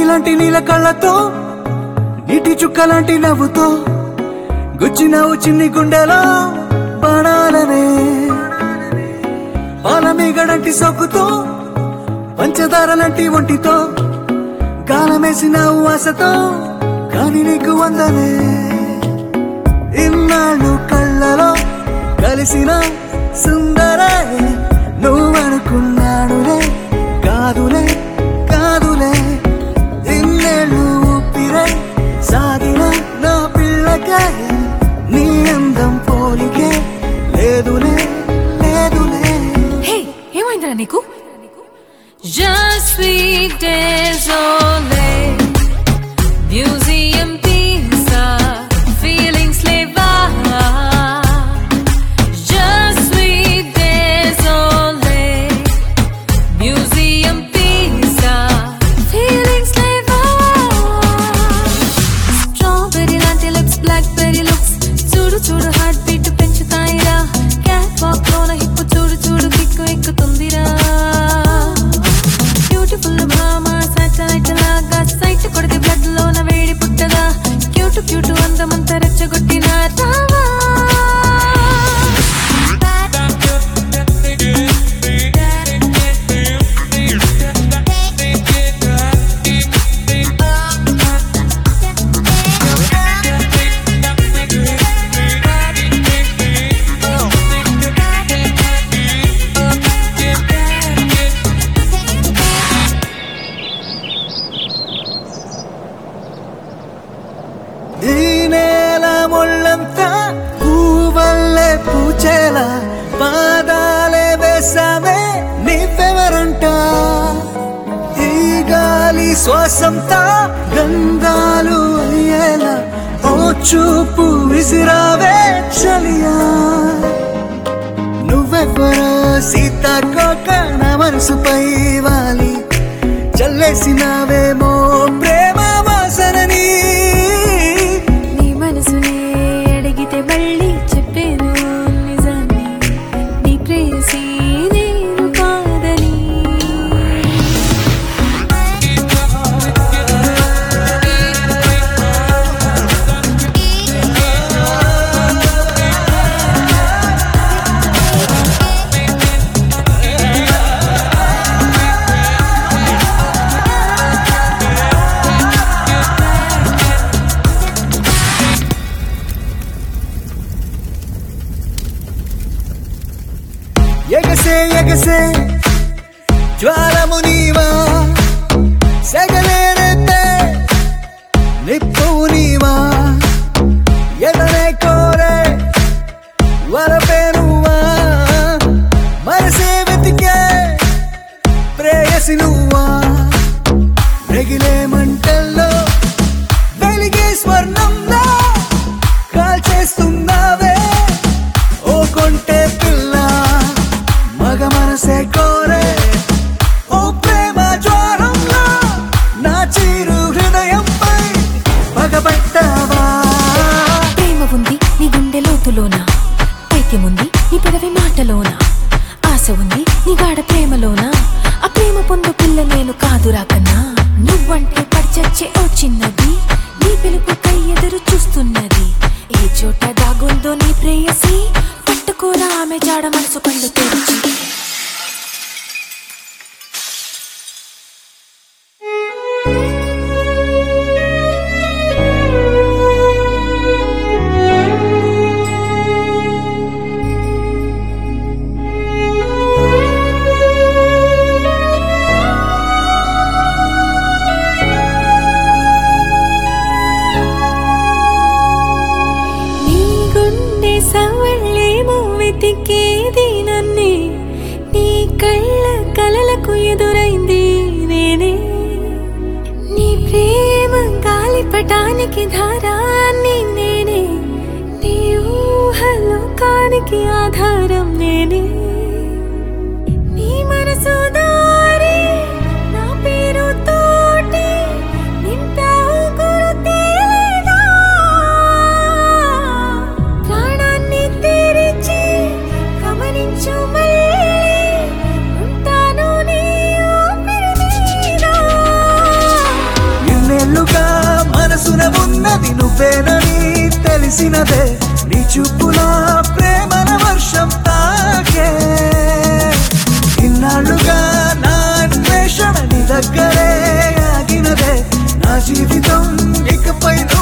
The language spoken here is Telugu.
లాంటి నీల కళ్ళతో నీటి చుక్క లాంటి నవ్వుతో గుచ్చినావు చిన్ని గుండెలో బాణాలనే పాల మీగడంటి సొక్కుతో పంచదార లాంటి ఒంటితో గాలమేసినావు ఆశతో కాని నీకు వందనే ఇన్నాళ్ళు కళ్ళలో కలిసిన సుందరే నువ్వనుకున్నాడులే కాదులే కాదులే ఇన్నేళ్ళు ఊపిరే సాగిన నా పిల్లకే నీ అందం పోలికే లేదులే లేదులే హే ఏమైందిరా నీకు Just sweet désolé Museum pizza Feelings leva Just sweet désolé Museum pizza Feelings leva Strawberry లాంటి లిప్స్ బ్లాక్బెర్రీ లుక్స్ చూడు చూడు హార్ట్ బీట్ పెంచుతాయిరా క్యాట్ వాక్ లోన హిప్ చూడు చూడు కిక్కు ఎక్కుతుందిరా బ్యూటిఫుల్ భామ సాటిలైట్ లాగా సైట్ కొడితే బ్లడ్ లోన వేడి పుట్టదా క్యూట్ క్యూట్ అందమంతా రెచ్చగొట్టిన రావా ఈ నేల ముళ్ళంతా పువ్వల్లే పూచేలా పాదాలే వేసావే నీవెవరంట ఈ గాలి శ్వాసంతా గంధాలు అయ్యేలా ఓ చూపు విసిరావే చలియా నువ్వెవ్వరో సీతాకోక నా మనసుపై వాలి చల్లేసినావేమో ప్రేమ వాసనని నీ మనసునే అడిగితే మళ్ళీ చెప్పేను నిజాన్ని నీ ప్రేయసి నేను కాదని ఎగసే ఎగసే జ్వాలము నీవా సెగలే రేపే నిప్పు నీవా ఎదనే కోరే వరపే నువ్వా మనసే వెతికే ప్రేయసి నువ్వా రగిలే మంటల్లో వెలిగే స్వర్ణంలో కాల్చేస్తున్నావే ఓ కొంటే పిల్ల మగ మనసే కోరే ఓ ప్రేమ జ్వాలంలో నా చీరు హృదయంపై పగబట్టావా ప్రేమ ఉంది నీ గుండె లోతులోన పైత్యముంది నీ పెదవి మాటలోన ఆశ ఉంది నీ గాఢ ప్రేమలోన ఆ ప్రేమ పొందు పిల్ల నేను కాదురా కన్నా నువ్వంటే పడిచచ్చే ఓ చిన్నది నీ పిలుపుకై ఎదురు చూస్తున్నది ఏ చోట దాగుందో నీ ప్రేయసి పట్టుకోరా ఆమె జాడ మనసు కళ్ళు తెరిచి నీ గుండె సవళ్ళేమో వెతికేది నన్నే నీ కళ్ళ కలలకు ఎదురైంది నేనే నీ ప్రేమ గాలిపటానికి ధారాన్ని నేనే నీ ఊహలోకానికి ఆధారం నేనే నీ మనసు దారి నా పేరు తోటి నింపావు గురుతేలేదా ప్రాణాన్ని తెరిచి గమనించు మళ్ళీ ఉంటాను నీ ఊపిరి మీద కలిగినదే నీ చూపుల ప్రేమల వర్షం తాకే ఇన్నాళ్ళుగా నా అన్వేషణ నీ దగ్గరే ఆగినదే నా జీవితం ఇకపై